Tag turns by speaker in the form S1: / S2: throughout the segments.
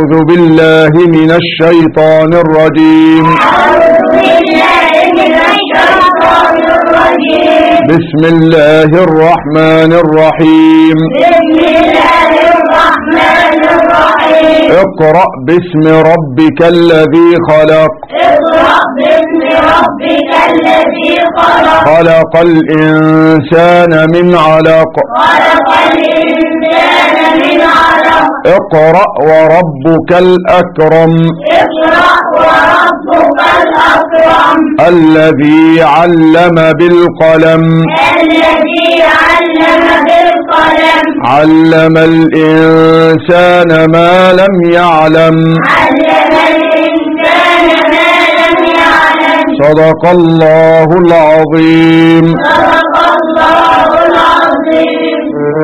S1: أعوذ بالله من الشيطان الرجيم
S2: أعوذ بالله من الشيطان الرجيم
S1: بسم الله الرحمن الرحيم
S2: بسم الله الرحمن الرحيم
S1: اقرأ باسم ربك الذي خلق
S2: اقرأ باسم ربك الذي خلق
S1: خلق الإنسان من علق
S2: خلق الإنسان من علق
S1: اقرأ وربك الأكرم
S2: اقرأ وربك الأكرم
S1: الذي علم بالقلم
S2: الذي علم بالقلم
S1: علم الإنسان ما لم يعلم
S2: علم الإنسان ما لم يعلم
S1: صدق الله العظيم
S2: صدق الله العظيم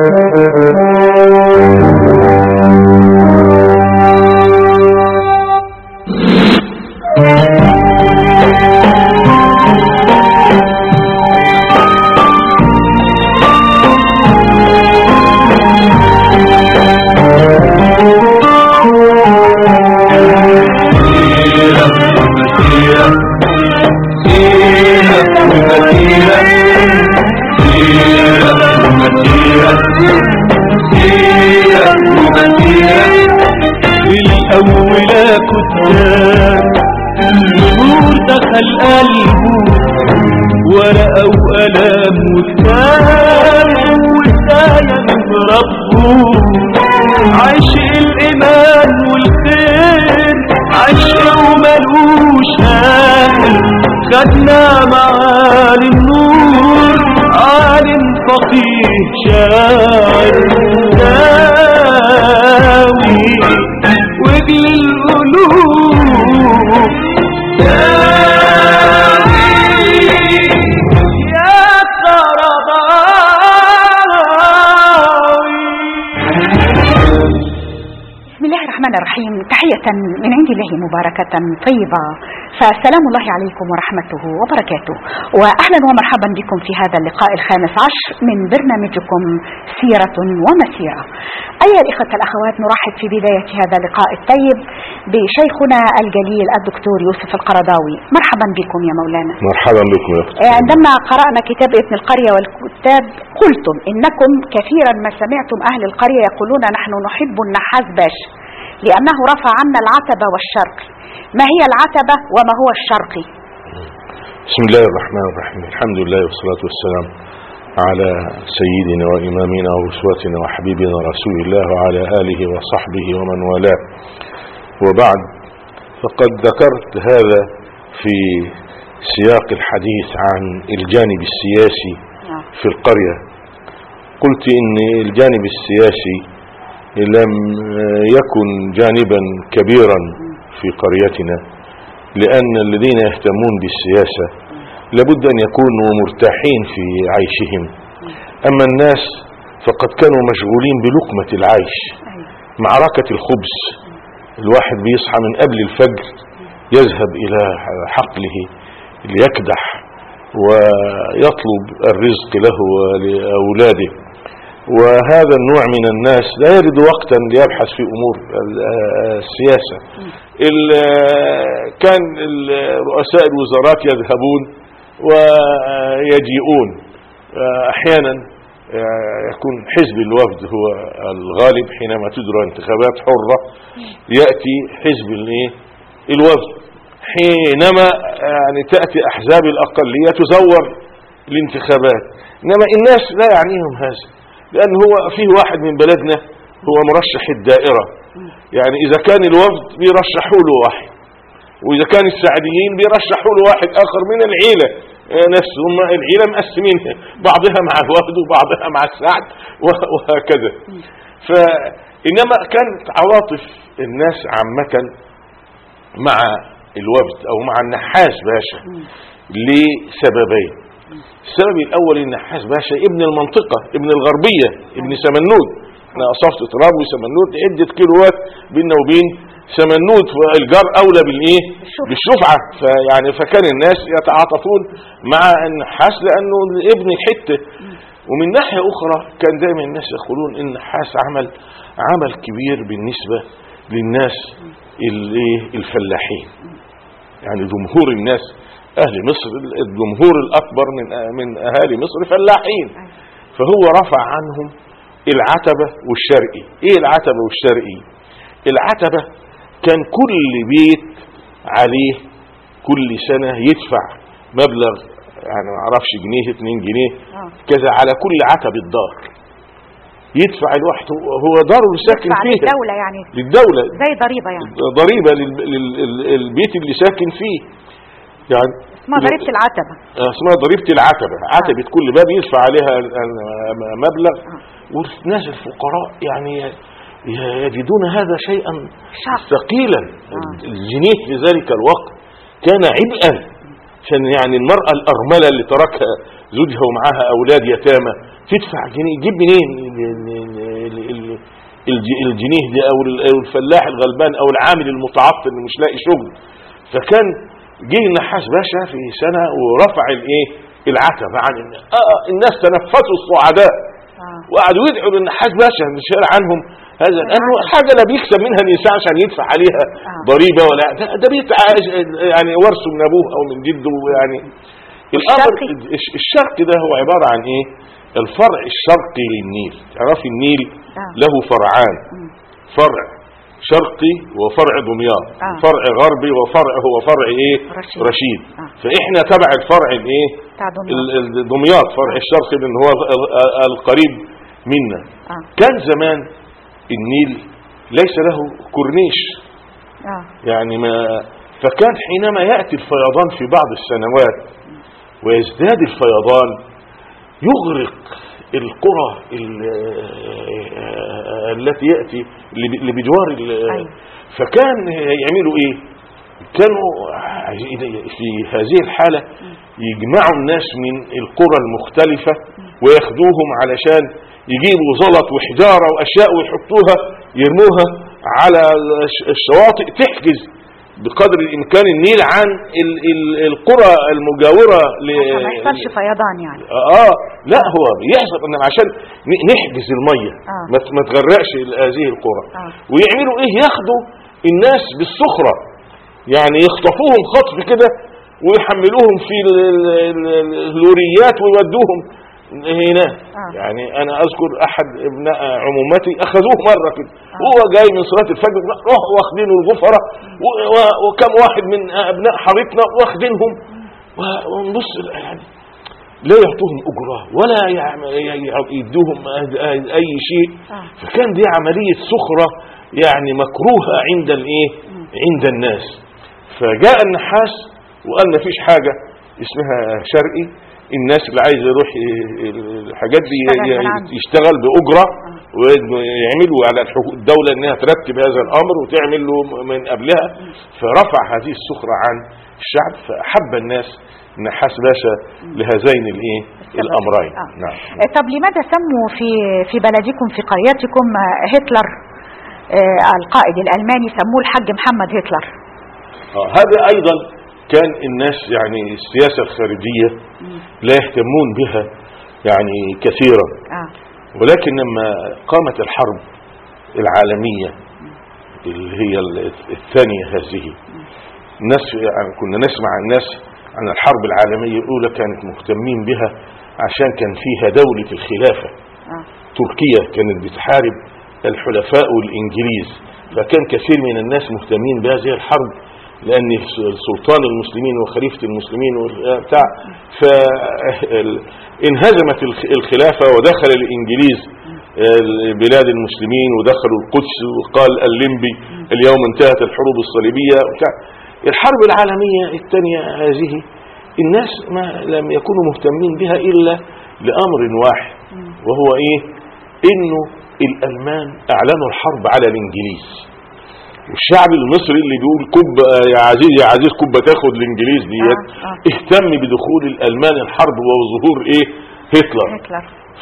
S3: الأولى كتاب النور دخل قلبه ورقة وقلم وكتاب وآية من ربه عشق الإيمان والخير عشق وملوش آخر خدنا معالي النور عالم فقيه شاعر داوي وجه القلوب داوي يا قرضاوي
S4: بسم الله الرحمن الرحيم تحية من عند الله مباركة طيبة فسلام الله عليكم ورحمته وبركاته وأهلا ومرحبا بكم في هذا اللقاء الخامس عشر من برنامجكم سيرة ومسيرة أيها الإخوة الأخوات نرحب في بداية هذا اللقاء الطيب بشيخنا الجليل الدكتور يوسف القرضاوي مرحبا بكم يا مولانا
S1: مرحبا بكم يا أختي.
S4: عندما قرأنا كتاب ابن القرية والكتاب قلتم إنكم كثيرا ما سمعتم أهل القرية يقولون نحن نحب النحاس باشا لأنه رفع عنا العتبة والشرقي ما هي العتبة وما هو الشرقي
S5: بسم الله الرحمن الرحيم الحمد لله والصلاة والسلام على سيدنا وإمامنا وأسوتنا وحبيبنا رسول الله وعلى آله وصحبه ومن والاه وبعد فقد ذكرت هذا في سياق الحديث عن الجانب السياسي في القرية قلت إن الجانب السياسي لم يكن جانبا كبيرا في قريتنا لأن الذين يهتمون بالسياسة لابد أن يكونوا مرتاحين في عيشهم أما الناس فقد كانوا مشغولين بلقمة العيش معركة الخبز الواحد بيصحى من قبل الفجر يذهب إلى حقله ليكدح ويطلب الرزق له ولأولاده وهذا النوع من الناس لا يجد وقتا ليبحث في أمور السياسة ال- كان ال- رؤساء الوزارات يذهبون ويجيئون أحيانا يكون حزب الوفد هو الغالب حينما تجرى انتخابات حرة يأتي حزب الايه الوفد حينما يعني تأتي أحزاب الأقلية تزور الانتخابات إنما الناس لا يعنيهم هذا لأن هو فيه واحد من بلدنا هو مرشح الدائرة يعني إذا كان الوفد بيرشحوا له واحد وإذا كان السعديين بيرشحوا له واحد آخر من العيلة آه، نفسهم العيلة مقسمين بعضها مع الوفد وبعضها مع السعد وه- وهكذا فإنما كانت عواطف الناس عامة مع الوفد أو مع النحاس باشا لسببين السبب الأول النحاس باشا ابن المنطقة ابن الغربية ابن سمنود احنا أصفت تراب وسمنود عدة كيلوات بيننا وبين سمنود والجار أولى بالإيه
S4: الشفعة.
S5: بالشفعة فيعني فكان الناس يتعاطفون مع النحاس لأنه ابن الحتة ومن ناحية أخرى كان دايما الناس يقولون إن النحاس عمل عمل كبير بالنسبة للناس الايه الفلاحين يعني جمهور الناس اهل مصر الجمهور الاكبر من من اهالي مصر فلاحين فهو رفع عنهم العتبة والشرقي ايه العتبة والشرقي العتبة كان كل بيت عليه كل سنة يدفع مبلغ يعني ما اعرفش جنيه اتنين جنيه
S4: آه.
S5: كذا على كل عتبة دار يدفع الواحد هو- هو داره اللي ساكن
S4: يدفع
S5: فيها
S4: للدولة يعني
S5: للدولة
S4: زي ضريبة يعني
S5: ضريبة لل- لل- لل- للبيت اللي ساكن فيه يعني
S4: اسمها ضريبة العتبة
S5: آه، اسمها ضريبة العتبة عتبة كل باب يدفع عليها ال- ال- مبلغ والناس الفقراء يعني ي- يجدون هذا شيئا
S4: شاق.
S5: ثقيلا
S4: آه.
S5: الجنيه في ذلك الوقت كان عبئا عشان يعني المرأة الأرملة اللي تركها زوجها ومعاها أولاد يتامى تدفع جنيه يجيب منين ال- ال- ال- ال- الج- الجنيه ده أو ال- أو الفلاح الغلبان أو العامل المتعطل اللي مش لاقي شغل فكان جه النحاس باشا في سنة ورفع الايه العتبة عن الناس آه الناس تنفسوا الصعداء
S4: آه.
S5: وقعدوا يدعوا للنحاس باشا ان شال عنهم هذا لانه حاجه لا بيكسب منها الانسان عشان يدفع عليها
S4: آه.
S5: ضريبه ولا ده, ده بيت عايش- يعني ورثه من ابوه او من جده يعني الامر
S4: الشرقي.
S5: الش- الشرق ده هو عباره عن ايه الفرع الشرقي للنيل تعرفي النيل
S4: آه.
S5: له فرعان
S4: مم.
S5: فرع شرقي وفرع دمياط
S4: آه.
S5: فرع غربي وفرع هو فرع ايه
S4: رشيد.
S5: رشيد
S4: آه.
S5: فاحنا تبع الفرع الايه
S4: بتاع دمياط.
S5: ال- ال- دمياط فرع الشرقي لان هو ال- ال- القريب منا
S4: آه.
S5: كان زمان النيل ليس له كورنيش
S4: اه
S5: يعني ما فكان حينما يأتي الفيضان في بعض السنوات ويزداد الفيضان يغرق القرى ال- التي يأتي اللي ب- اللي بجوار ال-
S4: أيوة.
S5: فكان يعملوا ايه كانوا عايزين- في هذه الحالة يجمعوا الناس من القرى المختلفة وياخدوهم علشان يجيبوا زلط وحجارة وأشياء ويحطوها يرموها على الش- الشواطئ تحجز بقدر الإمكان النيل عن ال- ال- القرى المجاورة ل...
S4: عشان ما يحصلش فيضان يعني
S5: اه لا هو بيحصل ان عشان ن- نحجز الميه
S4: آه.
S5: ما ت- ما تغرقش ال- هذه القرى
S4: آه.
S5: ويعملوا ايه ياخدوا الناس بالسخره يعني يخطفوهم خطف كده ويحملوهم في ال- ال- ال- اللوريات ويودوهم هنا
S4: آه.
S5: يعني انا اذكر احد ابناء عمومتي اخذوه مره كده وهو جاي من صلاه الفجر راحوا واخدينه الغفره و- و- وكم واحد من ابناء حارتنا واخدينهم و- ونبص يعني لا يعطوهم أجرة ولا يعم- ي- يدوهم أه- أه- أي شيء
S4: آه.
S5: فكان دي عملية سخرة يعني مكروهة عند الإيه عند الناس فجاء النحاس وقال ما فيش حاجة اسمها شرقي الناس اللي عايز يروح ي- الحاجات دي
S4: يشتغل
S5: ي-
S4: من عنده.
S5: يشتغل بأجرة ويعملوا على الحقوق الدولة انها ترتب هذا الامر وتعمل له من قبلها فرفع هذه السخرة عن الشعب فأحب الناس نحاس باشا لهذين الايه الامرين
S4: آه.
S5: نعم
S4: آه، طب لماذا سموا في في بلدكم في قريتكم آه، هتلر آه، القائد الألماني سموه الحاج محمد هتلر
S5: آه، هذا ايضا كان الناس يعني السياسة الخارجية لا يهتمون بها يعني كثيرا
S4: اه
S5: ولكن لما قامت الحرب العالمية اللي هي الثانية هذه الناس يعني كنا نسمع الناس عن الحرب العالمية الأولى كانت مهتمين بها عشان كان فيها دولة الخلافة
S4: اه
S5: تركيا كانت بتحارب الحلفاء والإنجليز فكان كثير من الناس مهتمين بهذه الحرب لأن سلطان المسلمين وخليفة المسلمين وبتاع فانهزمت الخلافة ودخل الإنجليز بلاد المسلمين ودخلوا القدس وقال الليمبي اليوم انتهت الحروب الصليبية وبتاع الحرب العالمية الثانية هذه الناس ما لم يكونوا مهتمين بها إلا لأمر واحد وهو إيه إنه الألمان أعلنوا الحرب على الإنجليز والشعب المصري اللي بيقول كب يا عزيز يا عزيز كبة تاخد الإنجليز ديت
S4: آه، آه.
S5: اهتم بدخول الألمان الحرب وظهور إيه هتلر
S4: هتلر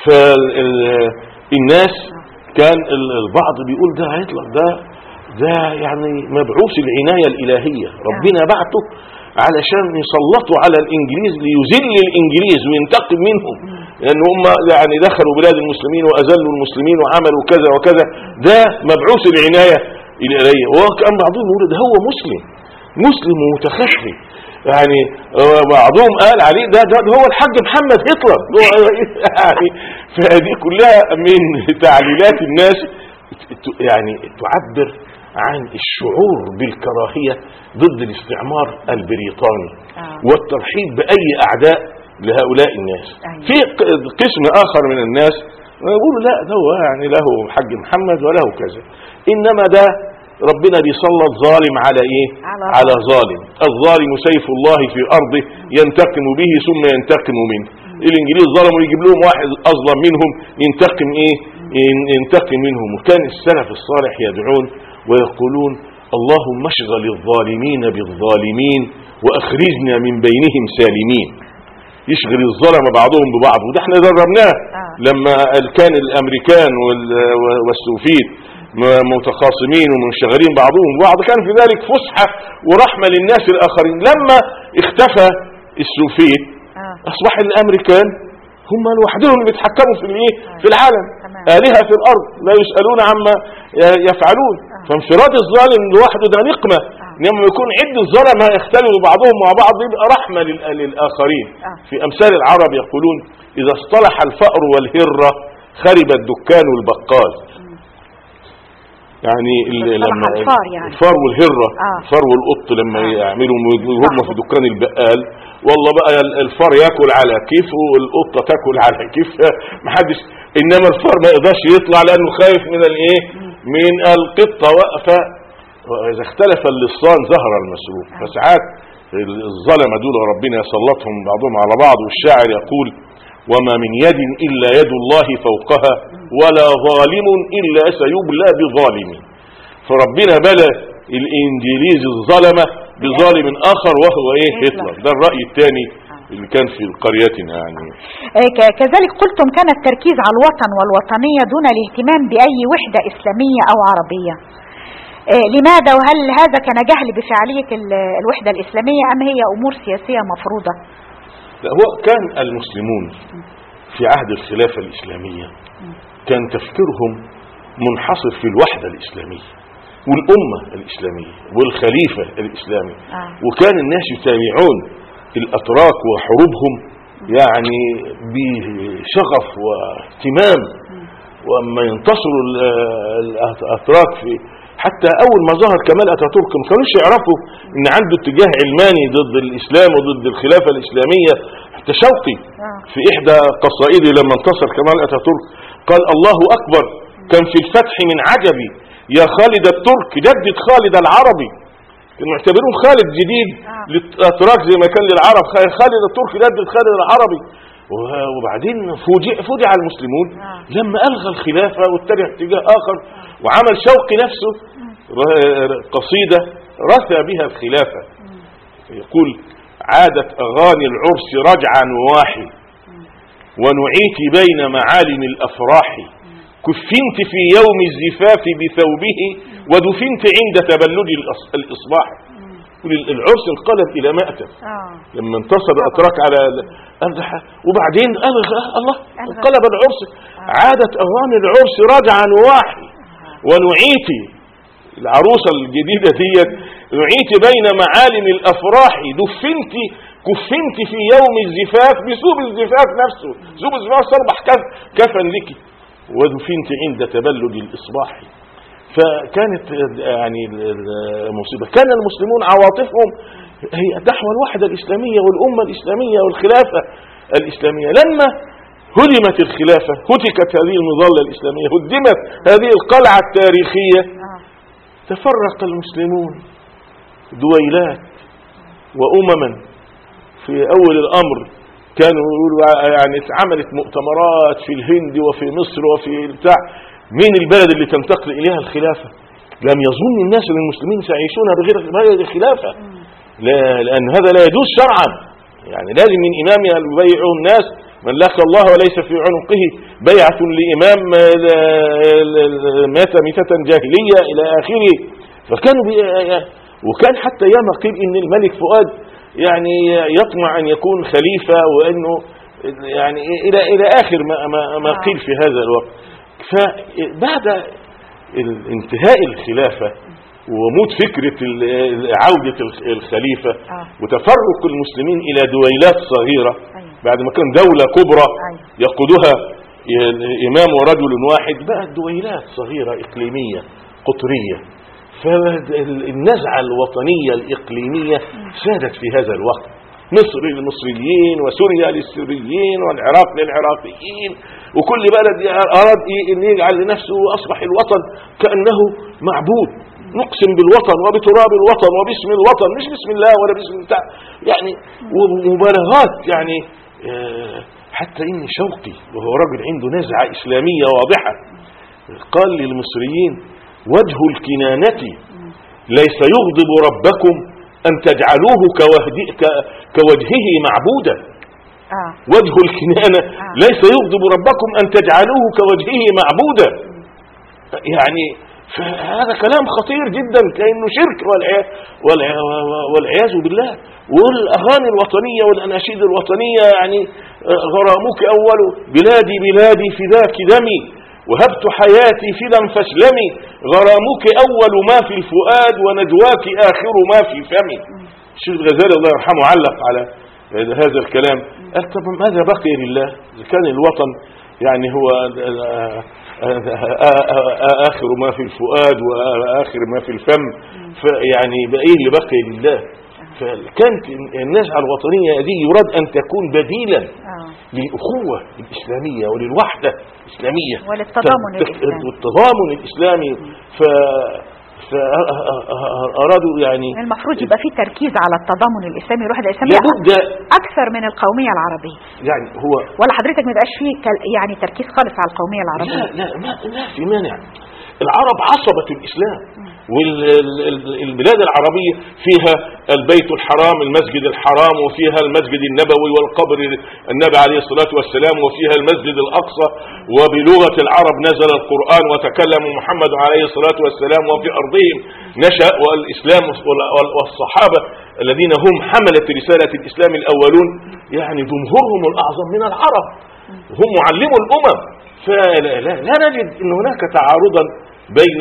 S5: فالناس كان ال- البعض بيقول ده هتلر ده ده يعني مبعوث العناية الإلهية ربنا بعته علشان يسلطوا على الإنجليز ليذل الإنجليز وينتقم منهم لأن هم يعني دخلوا بلاد المسلمين وأذلوا المسلمين وعملوا كذا وكذا ده مبعوث العناية الآلية وكان بعضهم يقول ده هو مسلم مسلم ومتخفي يعني آه، بعضهم قال عليه ده, ده, ده هو الحاج محمد هتلر هو يعني فهذه كلها من تعليلات الناس ت- يعني تعبر عن الشعور بالكراهية ضد الاستعمار البريطاني
S4: آه.
S5: والترحيب بأي أعداء لهؤلاء الناس
S4: أيوة.
S5: في ق- قسم آخر من الناس يقولوا لا ده هو يعني له حج محمد وله كذا إنما ده ربنا بيسلط ظالم على ايه
S4: على
S5: على ظالم الظالم سيف الله في ارضه ينتقم به ثم ينتقم منه الانجليز ظلموا يجيب لهم واحد اظلم منهم ينتقم ايه ين- ينتقم منهم وكان السلف الصالح يدعون ويقولون اللهم اشغل الظالمين بالظالمين واخرجنا من بينهم سالمين يشغل الظلمه بعضهم ببعض وده احنا دربناه
S4: آه.
S5: لما كان الامريكان وال- والسوفيت م- متخاصمين ومنشغلين بعضهم ببعض كان في ذلك فسحه ورحمه للناس الاخرين لما اختفى السوفيت
S4: آه.
S5: اصبح الامريكان هم لوحدهم اللي بيتحكموا في الايه في العالم
S4: تمام.
S5: الهه في الارض لا يسالون عما ي- يفعلون فانفراد الظالم لوحده ده نقمه انما يكون عد الظلمه يختلوا بعضهم مع بعض يبقى رحمه لل- للاخرين
S4: آه.
S5: في امثال العرب يقولون اذا اصطلح الفأر والهره خرب الدكان والبقال يعني ال-
S4: اصطلح
S5: لما
S4: الفار يعني.
S5: الفار والهره
S4: آه.
S5: الفار والقط لما
S4: آه.
S5: يعملوا هم
S4: صح.
S5: في دكان البقال والله بقى ال- الفار ياكل على كيف والقطه تاكل على كيف محدش انما الفار ما يقدرش يطلع لانه خايف من الايه من القطه واقفه واذا اختلف اللصان ظهر المسروق فساعات ال- الظلمه دول ربنا يسلطهم بعضهم على بعض والشاعر يقول وما من يد الا يد الله فوقها ولا ظالم الا سيبلى بظالم فربنا بلى الانجليز الظلمة بظالم اخر وهو ايه هتلر ده الرأي الثاني اللي كان في قريتنا يعني
S4: آه، ك- كذلك قلتم كان التركيز على الوطن والوطنية دون الاهتمام بأي وحدة إسلامية أو عربية آه، لماذا وهل هذا كان جهل بفعالية ال- الوحدة الإسلامية أم هي أمور سياسية مفروضة
S5: لا هو كان المسلمون في عهد الخلافة الإسلامية كان تفكيرهم منحصر في الوحدة الإسلامية والأمة الإسلامية والخليفة الإسلامي
S4: آه.
S5: وكان الناس يتابعون الأتراك وحروبهم يعني بشغف واهتمام واما ينتصروا ال- الاتراك في حتى اول ما ظهر كمال اتاتورك ما كانوش يعرفوا ان عنده اتجاه علماني ضد الاسلام وضد الخلافه الاسلاميه حتى شوقي
S4: آه.
S5: في احدى قصائده لما انتصر كمال اتاتورك قال الله اكبر كان في الفتح من عجبي يا خالد الترك جدد خالد العربي كانوا يعتبروه خالد جديد
S4: آه.
S5: للاتراك زي ما كان للعرب خالد الترك جدد خالد العربي و- وبعدين فوجئ فوجئ المسلمون
S4: آه.
S5: لما الغى الخلافه واتجه اتجاه اخر وعمل شوقي نفسه ر- قصيده رثى بها الخلافه يقول عادت اغاني العرس رجعا واحي ونعيت بين معالم الافراح كفنت في يوم الزفاف بثوبه ودفنت عند تبلد الأص- الاصباح يقول العرس انقلب الى مأتم
S4: آه.
S5: لما انتصر الاتراك على ال- أمزح وبعدين الغى الله
S4: ألغى.
S5: انقلب العرس عادت اغاني العرس رجعا واحي ونعيت العروسه الجديده ديت نعيت بين معالم الافراح دفنت كفنت في يوم الزفاف بثوب الزفاف نفسه ثوب الزفاف صربح كف كفن لك ودفنت عند تبلد الاصباح فكانت يعني المصيبة كان المسلمون عواطفهم هي نحو الوحدة الإسلامية والأمة الإسلامية والخلافة الإسلامية لما هدمت الخلافة هتكت هذه المظلة الإسلامية هدمت هذه القلعة التاريخية
S4: آه.
S5: تفرق المسلمون دويلات وأمما في أول الأمر كانوا يقولوا يعني اتعملت مؤتمرات في الهند وفي مصر وفي بتاع مين البلد اللي تنتقل إليها الخلافة لم يظن الناس ان المسلمين سيعيشون بغير بغير الخلافة لا لأن هذا لا يجوز شرعا يعني لازم من إمامها يبايعه الناس من لقى الله وليس في عنقه بيعة لإمام آه، مات ميتة جاهلية إلى آخره فكانوا بي... وكان حتى ياما قيل إن الملك فؤاد يعني يطمع أن يكون خليفة وأنه يعني إلى إلى آخر ما ما, ما قيل في هذا الوقت فبعد ال- انتهاء الخلافة وموت فكرة ال- عودة الخ- الخليفة
S4: آه.
S5: وتفرق المسلمين إلى دويلات صغيرة
S4: أيوة.
S5: بعد ما كان دولة كبرى
S4: أيوة.
S5: يقودها ي- إمام ورجل واحد بقت دويلات صغيرة إقليمية قطرية فالنزعة الوطنية الإقليمية سادت في هذا الوقت مصر للمصريين وسوريا للسوريين والعراق للعراقيين وكل بلد أراد إيه أن يجعل لنفسه أصبح الوطن كأنه معبود نقسم بالوطن وبتراب الوطن وباسم الوطن مش بسم الله ولا باسم بتاع يعني ومبالغات يعني آه، حتى إن شوقي وهو رجل عنده نزعة إسلامية واضحة قال للمصريين وجه الكنانة ليس يغضب ربكم أن تجعلوه كوهد- ك- كوجهه معبودا
S4: اه
S5: وجه الكنانة
S4: آه.
S5: ليس يغضب ربكم أن تجعلوه كوجهه معبودا يعني فهذا كلام خطير جدا كأنه شرك والعياذ, والعياذ, والعياذ بالله والأغاني الوطنية والأناشيد الوطنية يعني آه، غرامك أول بلادي بلادي فداك دمي وهبت حياتي فدا فاسلمي غرامك أول ما في الفؤاد ونجواك آخر ما في فمي الشيخ الغزالي الله يرحمه علق على هذا الكلام قال طب ماذا بقي لله إذا كان الوطن يعني هو آخر ما في الفؤاد وآخر ما في الفم فيعني بقيه اللي بقي لله فكانت النزعة الوطنية دي يراد أن تكون بديلا
S4: اه
S5: للأخوة الإسلامية وللوحدة الإسلامية
S4: وللتضامن
S5: ت- ت-
S4: الإسلامي.
S5: والتضامن الإسلامي ف فأرادوا يعني
S4: المفروض يبقى في تركيز على التضامن الاسلامي الوحده الاسلاميه
S5: لابد
S4: اكثر من القوميه العربيه
S5: يعني هو
S4: ولا حضرتك ما يبقاش فيه كال- يعني تركيز خالص على القوميه العربيه
S5: لا لا ما, ما في مانع العرب عصبة الإسلام والبلاد العربية فيها البيت الحرام المسجد الحرام وفيها المسجد النبوي والقبر النبي عليه الصلاة والسلام وفيها المسجد الأقصى وبلغة العرب نزل القرآن وتكلم محمد عليه الصلاة والسلام وفي أرضهم نشأ والإسلام وال- والصحابة الذين هم حملة رسالة الإسلام الأولون يعني جمهورهم الأعظم من العرب هم معلمو الأمم فلا لا, لا نجد أن هناك تعارضا بين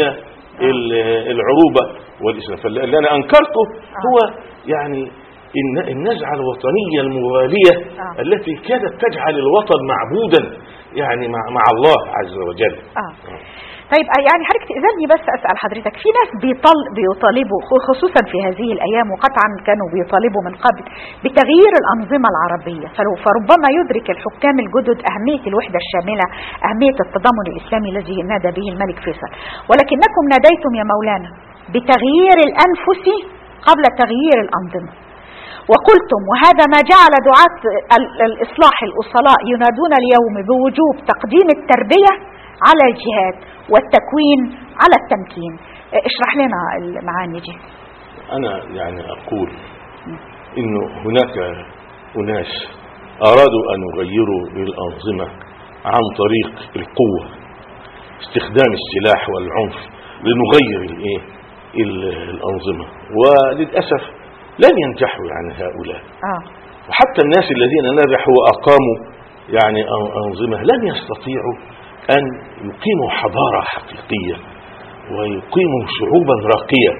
S5: ال- العروبة والإسلام فاللي أنا أنكرته هو يعني الن- النزعة الوطنية المغالية
S4: آه.
S5: التي كادت تجعل الوطن معبودا يعني مع, مع الله عز وجل
S4: اه طيب آه، يعني حضرتك تأذني بس أسأل حضرتك في ناس بيطل بيطالبوا خ- خصوصا في هذه الأيام وقطعا كانوا بيطالبوا من قبل بتغيير الأنظمة العربية فلو- فربما يدرك الحكام الجدد أهمية الوحدة الشاملة أهمية التضامن الإسلامي الذي نادى به الملك فيصل ولكنكم ناديتم يا مولانا بتغيير الأنفس قبل تغيير الأنظمة وقلتم وهذا ما جعل دعاة ال- الإصلاح الأصلاء ينادون اليوم بوجوب تقديم التربية على الجهاد والتكوين على التمكين اه، اشرح لنا المعاني دي
S5: أنا يعني أقول إنه هناك أناس أرادوا أن يغيروا الأنظمة عن طريق القوة استخدام السلاح والعنف لنغير الإيه ال- الأنظمة وللأسف لن ينجحوا يعني هؤلاء
S4: اه
S5: وحتى الناس الذين نجحوا وأقاموا يعني أن- أنظمة لن يستطيعوا أن يقيموا حضارة حقيقية ويقيموا شعوبا راقية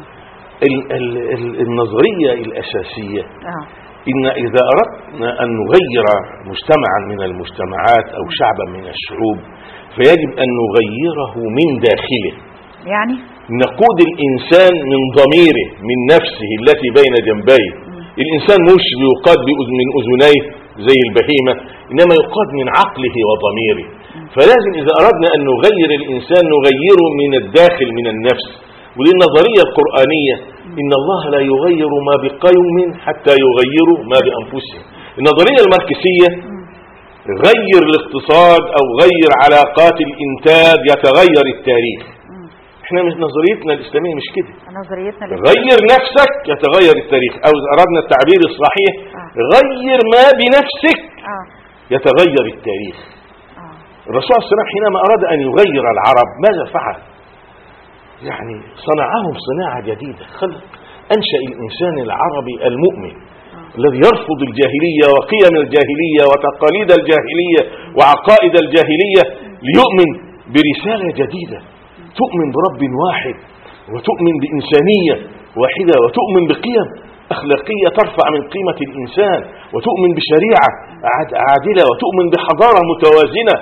S5: ال- ال- ال- النظرية الأساسية
S4: اه
S5: إن إذا أردنا أن نغير مجتمعا من المجتمعات أو شعبا من الشعوب فيجب أن نغيره من داخله
S4: يعني
S5: نقود الإنسان من ضميره من نفسه التي بين جنبيه الإنسان مش يقاد بأذ- من أذنيه زي البهيمة إنما يقاد من عقله وضميره فلازم إذا أردنا أن نغير الإنسان نغيره من الداخل من النفس ودي النظرية القرآنية إن الله لا يغير ما بقوم حتى يغيروا ما بأنفسهم النظرية الماركسية غير الاقتصاد أو غير علاقات الإنتاج يتغير التاريخ احنا مش نظريتنا الإسلامية مش كده
S4: نظريتنا اللي-
S5: غير نفسك يتغير التاريخ او إذا اردنا التعبير الصحيح
S4: آه.
S5: غير ما بنفسك
S4: اه
S5: يتغير التاريخ
S4: اه
S5: الرسول صلى الله عليه وسلم حينما اراد ان يغير العرب ماذا فعل يعني صنعهم صناعة جديدة خلق انشأ الانسان العربي المؤمن الذي يرفض الجاهلية وقيم الجاهلية وتقاليد الجاهلية وعقائد الجاهلية ليؤمن برسالة جديدة تؤمن برب واحد وتؤمن بإنسانية واحدة وتؤمن بقيم أخلاقية ترفع من قيمة الإنسان وتؤمن بشريعة عاد- عادلة وتؤمن بحضارة متوازنة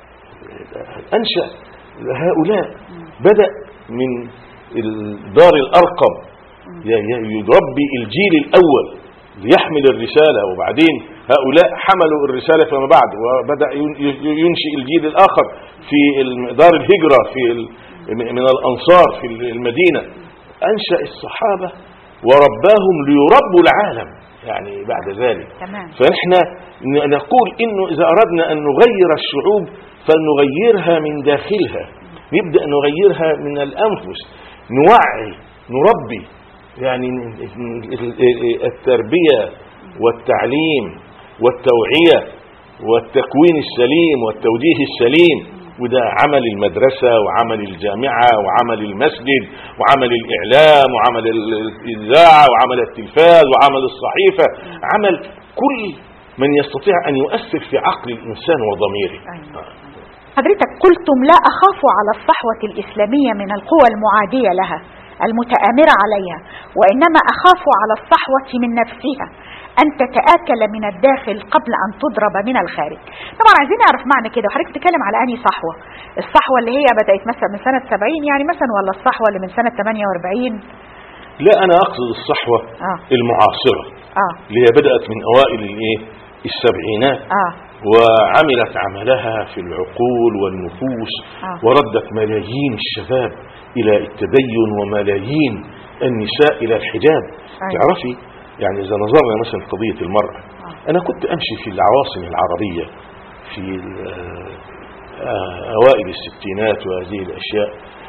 S5: أنشأ هؤلاء بدأ من ال- دار الأرقم ي- ي- يربي الجيل الأول ليحمل الرسالة وبعدين هؤلاء حملوا الرسالة فيما بعد وبدأ ين- ي- ينشئ الجيل الآخر في ال- دار الهجرة في ال- من الأنصار في المدينة أنشأ الصحابة ورباهم ليربوا العالم يعني بعد ذلك
S4: تمام
S5: فنحن ن- نقول انه اذا اردنا ان نغير الشعوب فلنغيرها من داخلها نبدا نغيرها من الانفس نوعي نربي يعني ن- ن- ال- التربيه والتعليم والتوعيه والتكوين السليم والتوجيه السليم وده عمل المدرسة وعمل الجامعة وعمل المسجد وعمل الإعلام وعمل ال- الإذاعة وعمل التلفاز وعمل الصحيفة عمل كل من يستطيع أن يؤثر في عقل الإنسان وضميره
S4: أيوة. حضرتك قلتم لا أخاف على الصحوة الإسلامية من القوى المعادية لها المتآمرة عليها وإنما أخاف على الصحوة من نفسها أن تتآكل من الداخل قبل أن تضرب من الخارج طبعا عايزين نعرف معنى كده وحضرتك بتتكلم على أنهي صحوة الصحوة اللي هي بدأت مثلا من سنة 70 يعني مثلا ولا الصحوة اللي من سنة 48
S5: لا أنا أقصد الصحوة
S4: آه.
S5: المعاصرة
S4: آه
S5: اللي هي بدأت من أوائل الإيه السبعينات
S4: آه
S5: وعملت عملها في العقول والنفوس
S4: آه.
S5: وردت ملايين الشباب إلى التدين وملايين النساء إلى الحجاب
S4: أيوة.
S5: تعرفي يعني إذا نظرنا مثلا قضية المرأة
S4: آه.
S5: أنا كنت أمشي في العواصم العربية في ال- آه، أوائل الستينات وهذه الأشياء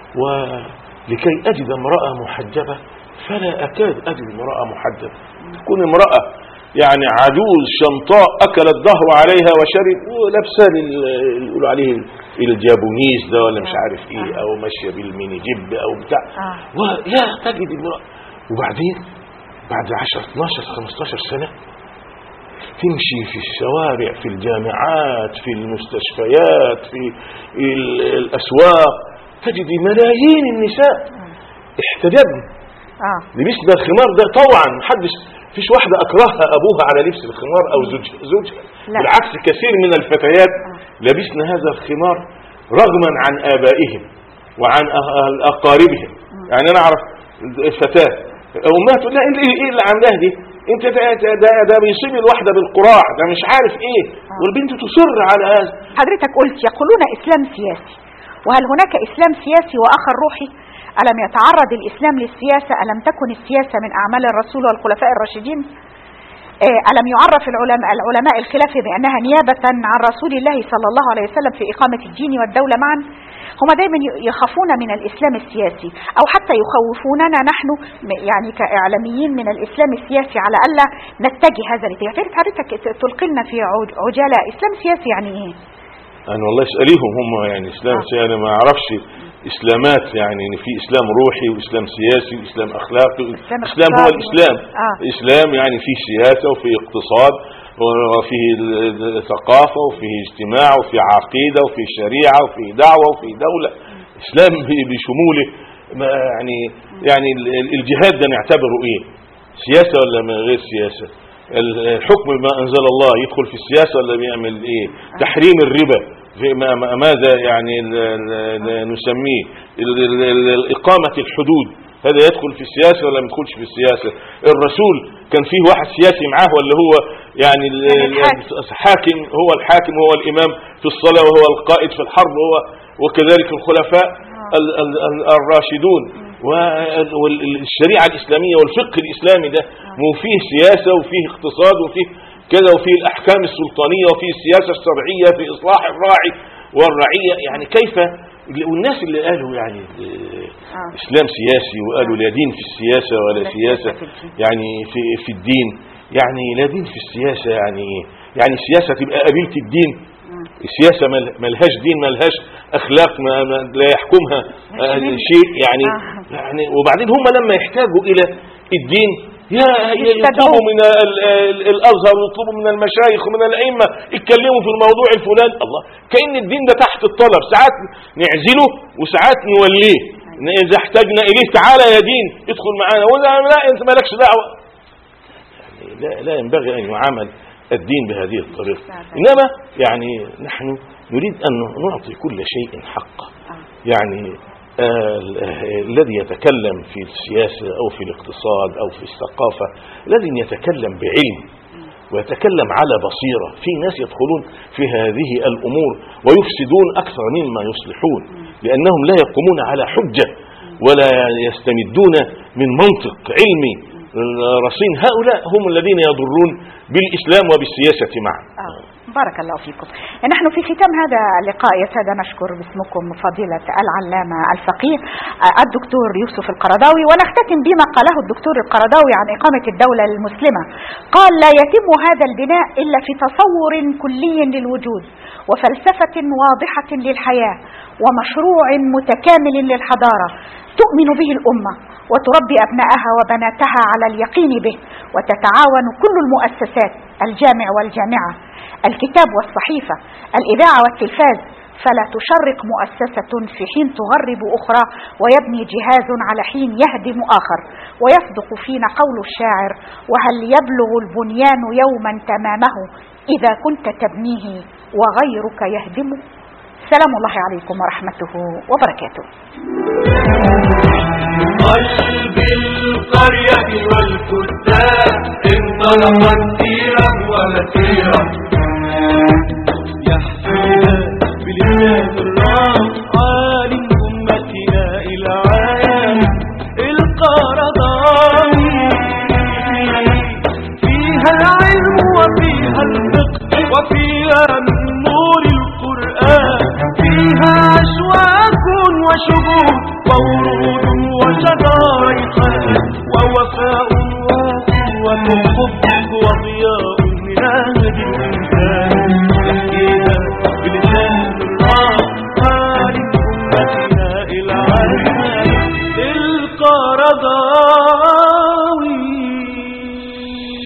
S5: ولكي أجد امرأة محجبة فلا أكاد أجد امرأة محجبة تكون امرأة يعني عجوز شمطاء أكل الدهر عليها وشرب ولابسة ال- يقولوا عليه الجابونيز ده ولا مش عارف ايه او ماشيه بالميني جيب او بتاع
S4: آه.
S5: ولا تجد امرأة وبعدين بعد 10 12 15 سنة تمشي في الشوارع في الجامعات في المستشفيات في ال- الأسواق تجد ملايين النساء احتجبن
S4: آه
S5: لبسنا الخمار ده طوعا محدش فيش واحدة أكرهها أبوها على لبس الخمار أو زوجها, زوجها.
S4: لا.
S5: بالعكس كثير من الفتيات لبسن هذا الخمار رغما عن آبائهم وعن أه- أقاربهم يعني أنا أعرف فتاة أمها تقول لها إيه إيه اللي عاملاه دي انت ده, ده, ده, ده بيصيب الواحدة بالقراع ده مش عارف ايه والبنت تصر على هذا
S4: حضرتك قلت يقولون إسلام سياسي وهل هناك إسلام سياسي وآخر روحي ألم يتعرض الإسلام للسياسة ألم تكن السياسة من أعمال الرسول والخلفاء الراشدين آه، ألم يعرف العلماء, العلماء الخلافة بأنها نيابة عن رسول الله صلى الله عليه وسلم في إقامة الدين والدولة معا هم دايما ي- يخافون من الإسلام السياسي أو حتى يخوفوننا نحن م- يعني كإعلاميين من الإسلام السياسي على ألا نتجه هذا الاتجاه فياريت حضرتك ت- تلقي لنا في عج- عجالة إسلام سياسي يعني إيه؟
S5: انا والله اساليهم هم يعني اسلام
S4: آه.
S5: سياسي انا ما اعرفش اسلامات يعني إن في اسلام روحي واسلام سياسي واسلام اخلاقي
S4: إسلام
S5: الاسلام هو
S4: اقتصادي.
S5: الاسلام
S4: آه.
S5: اسلام يعني فيه سياسه وفيه اقتصاد وفيه ال- ثقافه وفيه اجتماع وفيه عقيده وفيه شريعه وفيه دعوه وفيه دوله اسلام ب- بشموله ما يعني يعني ال- ال- الجهاد ده نعتبره ايه سياسه ولا من غير سياسه ال- الحكم بما انزل الله يدخل في السياسه ولا بيعمل ايه تحريم الربا في ما- ما- ماذا يعني ال- ال- ال- نسميه ال- ال- ال- اقامه الحدود هذا يدخل في السياسه ولا ما يدخلش في السياسه الرسول كان فيه واحد سياسي معاه ولا هو يعني ال-
S4: يعني
S5: ال-
S4: الحاكم.
S5: حاكم هو الحاكم هو الامام في الصلاه وهو القائد في الحرب هو وكذلك الخلفاء ال- ال- ال- الراشدون والشريعة الإسلامية والفقه الإسلامي ده مو فيه سياسة وفيه اقتصاد وفيه كذا وفيه الأحكام السلطانية وفيه السياسة الشرعية في إصلاح الراعي والرعية يعني كيف والناس اللي قالوا يعني آه،
S4: آه.
S5: إسلام سياسي وقالوا لا دين في السياسة ولا
S4: ولا
S5: سياسة
S4: سياسة في الدين.
S5: يعني في في الدين يعني لا دين في السياسة يعني إيه؟ يعني السياسة تبقى قبيلة الدين السياسة مل- ملهاش دين ملهاش أخلاق ما ما لا يحكمها آه،
S4: ماشي.
S5: شيء يعني
S4: آه.
S5: يعني وبعدين هم لما يحتاجوا إلى الدين يا
S4: يستدعوا.
S5: يطلبوا من ال- ال- الازهر ويطلبوا من المشايخ ومن الائمه يتكلموا في الموضوع الفلاني الله كان الدين ده تحت الطلب ساعات نعزله وساعات نوليه اذا احتجنا اليه تعالى يا دين ادخل معانا ولا لا انت مالكش دعوه يعني لا, لا ينبغي ان يعامل الدين بهذه الطريقه انما يعني نحن نريد ان نعطي كل شيء حقه يعني آه، الذي يتكلم في السياسة أو في الاقتصاد أو في الثقافة لازم يتكلم بعلم ويتكلم على بصيرة في ناس يدخلون في هذه الأمور ويفسدون أكثر مما يصلحون لأنهم لا يقومون على حجة ولا يستمدون من منطق علمي رصين هؤلاء هم الذين يضرون بالإسلام وبالسياسة معا
S4: آه. بارك الله فيكم نحن في ختام هذا اللقاء يا سادة نشكر باسمكم فضيلة العلامة الفقيه آه، الدكتور يوسف القرضاوي ونختتم بما قاله الدكتور القرضاوي عن إقامة الدولة المسلمة قال لا يتم هذا البناء إلا في تصور كلي للوجود وفلسفة واضحة للحياة ومشروع متكامل للحضارة تؤمن به الأمة وتربي أبنائها وبناتها على اليقين به وتتعاون كل المؤسسات الجامع والجامعة الكتاب والصحيفة الإذاعة والتلفاز فلا تشرق مؤسسة في حين تغرب أخرى ويبني جهاز على حين يهدم آخر ويصدق فينا قول الشاعر وهل يبلغ البنيان يوما تمامه إذا كنت تبنيه وغيرك يهدمه سلام الله عليكم ورحمته وبركاته
S3: قلب القرية والكتاب انطلقت سيرا ومسيرا يحسن بالإسلام الرام عالم أمتنا إلى عالم القرضاوي فيها العلم وفيها الفقه وفيها من نور القرآن فيها أشواك وشبوك وورود